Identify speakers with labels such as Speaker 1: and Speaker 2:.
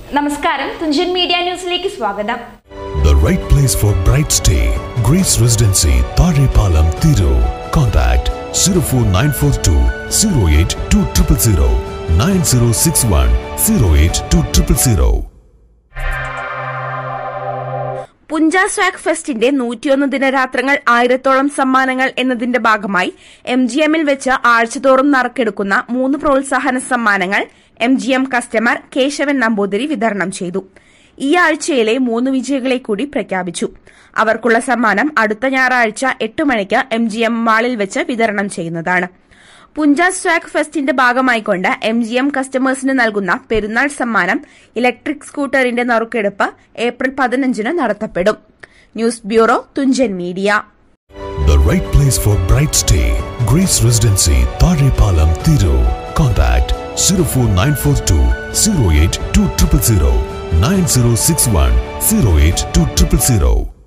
Speaker 1: നമസ്കാരം തുഞ്ചൻ മീഡിയ ന്യൂസിലേക്ക് സ്വാഗതം
Speaker 2: The right place for bright stay. Grace Residency, Parepalam, Thiru. Contact 04942 08200 9061 08200.
Speaker 3: Puncha swag ഫെസ്റ്റിന്റെ നൂറ്റിയൊന്ന് ദിനരാത്രങ്ങൾ ആയിരത്തോളം സമ്മാനങ്ങൾ എന്നതിന്റെ ഭാഗമായി എം ജി എമ്മിൽ വെച്ച് ആഴ്ചതോറും നറുക്കെടുക്കുന്ന മൂന്ന് പ്രോത്സാഹന സമ്മാനങ്ങൾ M G M customer Keshavan Namboothiri വിതരണം ചെയ്തു ഈ ആഴ്ചയിലെ മൂന്ന് വിജയികളെ കൂടി പ്രഖ്യാപിച്ചു അവർക്കുള്ള സമ്മാനം അടുത്ത ഞായറാഴ്ച എട്ട് മണിക്ക് എം ജി എം മാളിൽ വെച്ച് വിതരണം ചെയ്യുന്നതാണ് പുഞ്ച സ്വാഗ് ഫെസ്റ്റിന്റെ ഭാഗമായിക്കൊണ്ട് എം ജി എം കസ്റ്റമേഴ്സിന് നൽകുന്ന പെരുന്നാൾ സമ്മാനം ഇലക്ട്രിക് സ്കൂട്ടറിന്റെ നറുക്കെടുപ്പ് ഏപ്രിൽ പതിനഞ്ചിന് നടത്തപ്പെടും news bureau Thunchan media
Speaker 2: The right place for bright stay. Grace Residency, Parepalam, Thiru. Contact 04942 08200 9061 08200.